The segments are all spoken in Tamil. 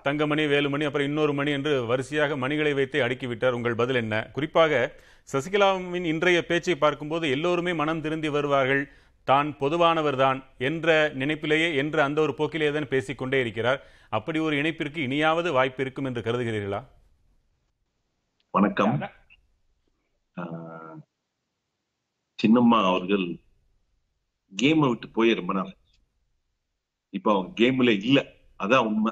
தங்கமணி வேலுமணி அப்புறம் இன்னொரு மணி என்று வரிசையாக மணிகளை வைத்தே அடுக்கிவிட்டார் உங்கள் பதில் என்ன குறிப்பாக சசிகலாவின் இன்றைய பேச்சை பார்க்கும்போது எல்லோருமே மனம் திருந்தி வருவார்கள் தான் பொதுவானவர்தான் என்ற நினைப்பிலேயே என்ற அந்த ஒரு போக்கிலே தான் பேசிக்கொண்டே இருக்கிறார் அப்படி ஒரு இணைப்பிற்கு இனியாவது வாய்ப்பு இருக்கும் என்று கருதுகிறீர்களா வணக்கம் ஆஹ், சின்னம்மா அவர்கள் கேமை விட்டு போய் ரொம்ப நாள் ஆச்சு. இப்ப அவங்க கேம்ல இல்ல அதான் உண்மை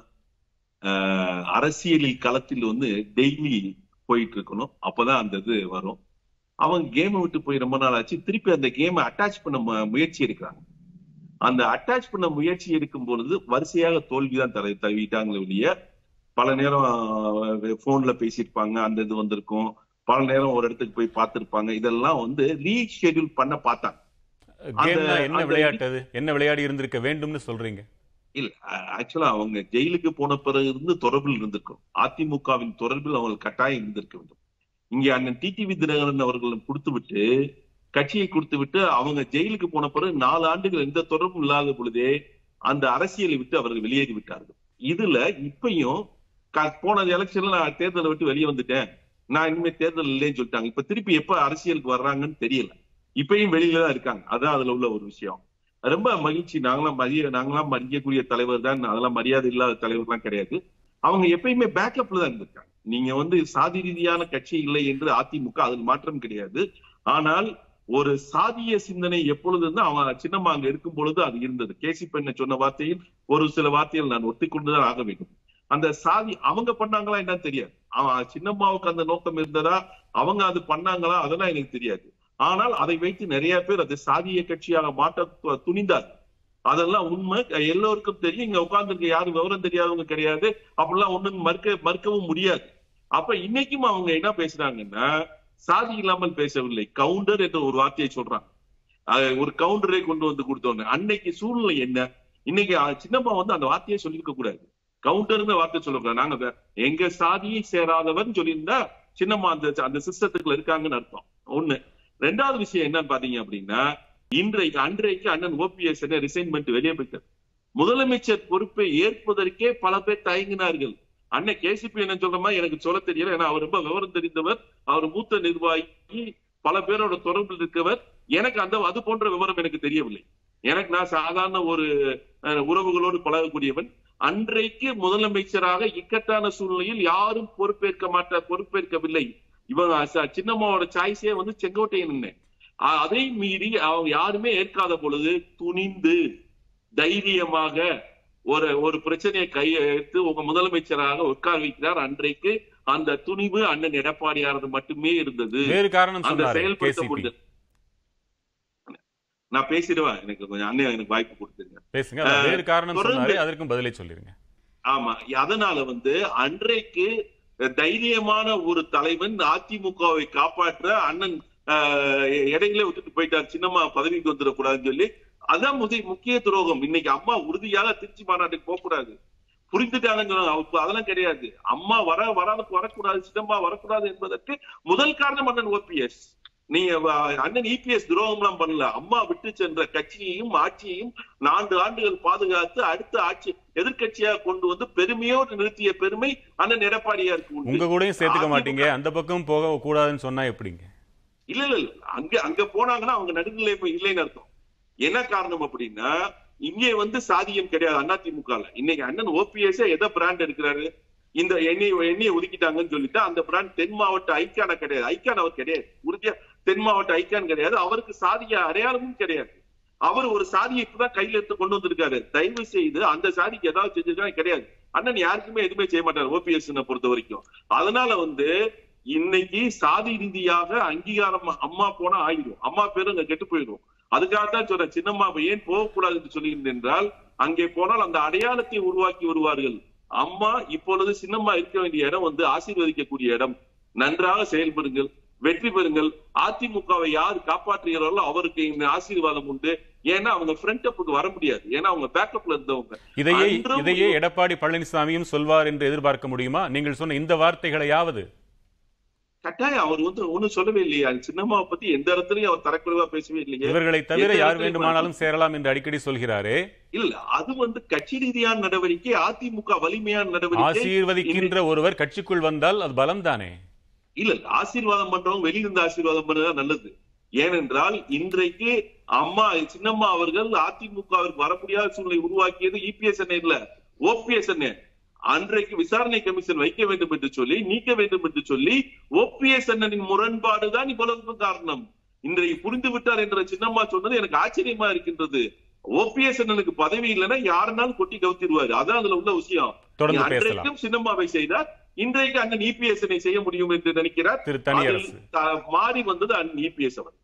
ஆஹ், அரசியலில் களத்தில் வந்து டெய்லி போயிட்டு இருக்கணும் அப்பதான் அந்த இது வரும் அவங்க கேமை விட்டு போய் ரொம்ப நாள் ஆச்சு திருப்பி அந்த கேமை அட்டாச் பண்ண மு- முயற்சி எடுக்கிறாங்க அந்த அட்டாச் பண்ண முயற்சி எடுக்கும் பொழுது வரிசையாக தோல்விதான் தர தவிட்டாங்களே ஒழிய பல நேரம் போன்ல பேசியிருப்பாங்க அந்த இது வந்திருக்கும் பல நேரம் ஒரு இடத்துக்கு போய் பார்த்திருப்பாங்க இதெல்லாம் வந்து ரீஷெடியூல் பண்ண பார்த்தாங்க கேம்னா என்ன அந்த- விளையாட்டு அது என்ன விளையாடி இருந்திருக்க வேண்டும்னு சொல்றீங்க இல்ல ஆக்சுவலா அவங்க ஜெயிலுக்கு போன பிறகு இருந்து தொடர்பில் இருந்திருக்கும் அதிமுகவின் தொடர்பில் அவங்க கட்டாயம் இருந்திருக்க வேண்டும் இங்க அண்ணன் டிடிவி தினகரன் அவர்கள் கொடுத்து விட்டு கட்சியை கொடுத்து விட்டு அவங்க ஜெயிலுக்கு போன பிறகு நாலு ஆண்டுகள் எந்த தொடர்பும் இல்லாத பொழுதே அந்த அரசியலை விட்டு அவர்கள் வெளியேறி விட்டார்கள் இதுல இப்பயும் க- போன எலெக்ஷன்ல நான் தேர்தலை விட்டு வெளியே வந்துட்டேன் நான் இனிமே தேர்தல் இல்லைன்னு சொல்லிட்டாங்க இப்ப திருப்பி எப்ப அரசியலுக்கு வர்றாங்கன்னு தெரியல இப்பயும் வெளியில தான் இருக்காங்க அதான் அதுல உள்ள ஒரு விஷயம் ரொம்ப மகிழ்ச்சி நாங்களாம் மதிய நாங்களாம் மதிக்கக்கூடிய தலைவர் தான் அதெல்லாம் மரியாதை இல்லாத தலைவர்லாம் கிடையாது அவங்க எப்பயுமே பேக்கப்ல தான் இருந்திருக்காங்க நீங்க வந்து சாதி ரீதியான கட்சி இல்லை என்று அதிமுக அதில் மாற்றம் கிடையாது ஆனால் ஒரு சாதிய சிந்தனை எப்பொழுது இருந்தா அவன் சின்னம்மா அங்க இருக்கும் பொழுது அது இருந்தது கேசி பெண்ணை சொன்ன வார்த்தையில் ஒரு சில வார்த்தைகள் நான் ஒத்திக்கொண்டுதான் ஆக வேண்டும் அந்த சாதி அவங்க பண்ணாங்களா என்னன்னு தெரியாது அவன் சின்னம்மாவுக்கு அந்த நோக்கம் இருந்ததா அவங்க அது பண்ணாங்களா அதெல்லாம் எனக்கு தெரியாது ஆனால் அதை வைத்து நிறைய பேர் அது சாதிய கட்சியாக மாற்ற து- துணிந்தார் அதெல்லாம் உண்மை எல்லோருக்கும் தெரியும் இங்க உட்கார்ந்துருக்க யாரும் விவரம் தெரியாதவங்க கிடையாது அப்படிலாம் ஒண்ணும் மறுக்க மறுக்கவும் முடியாது அப்ப இன்னைக்கும் அவங்க என்ன பேசுறாங்கன்னா சாதி இல்லாமல் பேசவில்லை கவுண்டர் என்ற ஒரு வார்த்தையை சொல்றாங்க அது ஒரு கவுண்டரை கொண்டு வந்து கொடுத்தோன்னு அன்னைக்கு சூழ்நிலை என்ன இன்னைக்கு அஹ், சின்னம்மா வந்து அந்த வார்த்தையை சொல்லியிருக்க கூடாது கவுண்டர்னு வார்த்தை சொல்லக்கூடாது நாங்க வே- எங்க சாதியை சேராதவன் சொல்லியிருந்தா சின்னம்மா அந்த அந்த சிஸ்டத்துக்குள்ள இருக்காங்கன்னு அர்த்தம் ஒண்ணு ரெண்டாவது விஷயம் என்னன்னு பாத்தீங்க அப்படின்னா இன்றைக்கு அன்றைக்கு அண்ணன் ஓபிஎஸ் ரிசைன்மெண்ட் வெளியே போயிட்டார் முதலமைச்சர் பொறுப்பை ஏற்பதற்கே பல பேர் தயங்கினார்கள் அண்ணன் கேசிபி என்ன சொல்ற மாதிரி எனக்கு சொல்ல தெரியல ஏன்னா அவர் ரொம்ப விவரம் தெரிந்தவர் அவர் மூத்த நிர்வாகி பல பேரோட தொடர்பில் இருக்கவர் எனக்கு அந்த அது போன்ற விவரம் எனக்கு தெரியவில்லை எனக்கு நான் சாதாரண ஒரு அஹ், உறவுகளோடு பழகக்கூடியவன் அன்றைக்கு முதலமைச்சராக இக்கட்டான சூழ்நிலையில் யாரும் பொறுப்பேற்க மாட்டார் பொறுப்பேற்கவில்லை இவங்க ச- சின்னம்மாவோட சாய்ஸே வந்து செங்கோட்டையன் அ- அதை மீறி அவங்க யாருமே ஏற்காத பொழுது துணிந்து தைரியமாக ஒரு ஒரு பிரச்சனையை கையெழுத்து உங்க முதலமைச்சராக உட்கார வைக்கிறார் அன்றைக்கு அந்த துணிவு அண்ணன் எடப்பாடியாரது மட்டுமே இருந்தது வேறு காரணம் அந்த சொன்னார் செயல்படுத்த கேசிபி முடியாது நான் பேசிடுவேன் எனக்கு கொஞ்சம் அண்ணன் எனக்கு வாய்ப்பு கொடுத்துருங்க பேசுங்க அதான் வேறு காரணம் தொடர்ந்து- சொன்னாரு அதற்கும் பதிலை சொல்லிருங்க ஆமா அதனால வந்து அன்றைக்கு தைரியமான ஒரு தலைவன் அதிமுகவை காப்பாற்ற அண்ணன் ஆஹ், இடையில விட்டுட்டு போயிட்டார் சின்னம்மா பதவிக்கு வந்துடக்கூடாதுன்னு சொல்லி அதான் முதி முக்கிய துரோகம் இன்னைக்கு அம்மா உறுதியாக திருச்சி மாநாட்டுக்கு போக கூடாது புரிந்துட்டாங்க அதெல்லாம் கிடையாது அம்மா வர வராது வரக்கூடாது சின்னம்மா வரக்கூடாது என்பதற்கு முதல் காரணம் அண்ணன் ஓபிஎஸ் நீங்க வ- அண்ணன் இபிஎஸ் துரோகம் எல்லாம் பண்ணல அம்மா விட்டு சென்ற கட்சியையும் ஆட்சியையும் நான்கு ஆண்டுகள் பாதுகாத்து அடுத்த ஆட்சி எதிர்க்கட்சியாக கொண்டு வந்து பெருமையோடு நிறுத்திய பெருமை அண்ணன் எடப்பாடியாருக்கு உண்டு உங்க கூடயும் சேர்த்துக்க அதிமுக மாட்டீங்க அந்த பக்கம் போக கூடாதுன்னு சொன்னா எப்படிங்க இல்ல இல்ல இல்ல அங்க அங்க போனாங்கன்னா அவங்க நடுநிலைமை இல்லைன்னு அர்த்தம் என்ன காரணம் அப்படின்னா இங்கே வந்து சாதியம் கிடையாது அதிமுக இன்னைக்கு அண்ணன் ஓபிஎஸ் எதை பிராண்ட் எடுக்கிறாரு இந்த எண்ணெய் எண்ணெயை ஒதுக்கிட்டாங்கன்னு சொல்லிட்டு அந்த பிராண்ட் தென் மாவட்ட ஐக்கான கிடையாது ஐக்கான் அவர் கிடையாது உறுதியா தென் மாவட்ட ஐக்கான் கிடையாது அவருக்கு சாதிய அடையாளமும் கிடையாது அவர் ஒரு சாதியை இப்பதான் கையில எடுத்து கொண்டு வந்திருக்காரு தயவு செய்து அந்த சாதிக்கு ஏதாவது செஞ்சிருக்காங்க கிடையாது அண்ணன் யாருக்குமே எதுவுமே செய்ய மாட்டார் ஓபிஎஸ் பொறுத்த வரைக்கும் அதனால வந்து இன்னைக்கு சாதி ரீதியாக அங்கீகாரம் அம்மா போனா ஆயிடும் அம்மா பேரும் அங்க கெட்டு போயிடும் அதுக்காகத்தான் சொல்றேன் சின்னம்மா ஏன் போகக்கூடாது என்று சொல்லுகிறேன் என்றால் அங்கே போனால் அந்த அடையாளத்தை உருவாக்கி வருவார்கள் அம்மா இப்பொழுது சின்னம்மா இருக்க வேண்டிய இடம் வந்து ஆசீர்வதிக்கக்கூடிய இடம் நன்றாக செயல்படுங்கள் வெற்றி பெறுங்கள் அதிமுகவை யார் காப்பாற்றுகிறார்களோ அவருக்கு இந்த ஆசீர்வாதம் உண்டு ஏன்னா அவங்க ஃப்ரண்ட் அப்புக்கு வர முடியாது ஏன்னா அவங்க பேக்கப்ல இருந்தவங்க இதையே அன்றும் இதையே எடப்பாடி பழனிசாமியும் சொல்வார் என்று எதிர்பார்க்க முடியுமா நீங்கள் சொன்ன இந்த வார்த்தைகளையாவது கட்டாயம் அவர் வந்து ஒண்ணும் சொல்லவே இல்லையா சின்னம்மாவை பத்தி எந்த இடத்துலயும் அவர் தரக்குறைவா பேசவே இல்லையே இவர்களை தவிர எந்த யார் இடத்துலயும் வேண்டுமானாலும் சேரலாம் என்று அடிக்கடி சொல்கிறாரே இல்ல அது வந்து கட்சி ரீதியான நடவடிக்கை அதிமுக வலிமையான நடவடிக்கை ஆசீர்வதிக்கின்ற ஒருவர் கட்சிக்குள் வந்தால் அது பலம் தானே இல்ல இல்ல, ஆசீர்வாதம் பண்றவங்க வெளியிருந்து ஆசீர்வாதம் பண்றதுதான் நல்லது ஏனென்றால் இன்றைக்கு அம்மா சின்னம்மா அவர்கள் அதிமுகவிற்கு வர முடியாத சூழ்நிலை உருவாக்கியது இபிஎஸ் என்ன இல்ல ஓபிஎஸ் என்ன அன்றைக்கு விசாரணை கமிஷன் வைக்க வேண்டும் என்று சொல்லி நீக்க வேண்டும் என்று சொல்லி ஓபிஎஸ் அண்ணனின் முரண்பாடுதான் இவ்வளவுக்கு காரணம் இன்றைக்கு புரிந்து விட்டார் என்ற சின்னம்மா சொன்னது எனக்கு ஆச்சரியமா இருக்கின்றது ஓபிஎஸ் அண்ணனுக்கு பதவி இல்லைன்னா யாருனாலும் கொட்டி கவுத்திடுவாரு அதான் அதுல உள்ள விஷயம் தொடர்ந்து பேசலாம் அன்றைக்கும் சின்னம்மாவை செய்தார் இன்றைக்கு அண்ணன் இபிஎஸ் செய்ய முடியும் என்று நினைக்கிறார் திரு தனியரசு அதில் த- மாறி வந்தது அண்ணன் இபிஎஸ் அவர்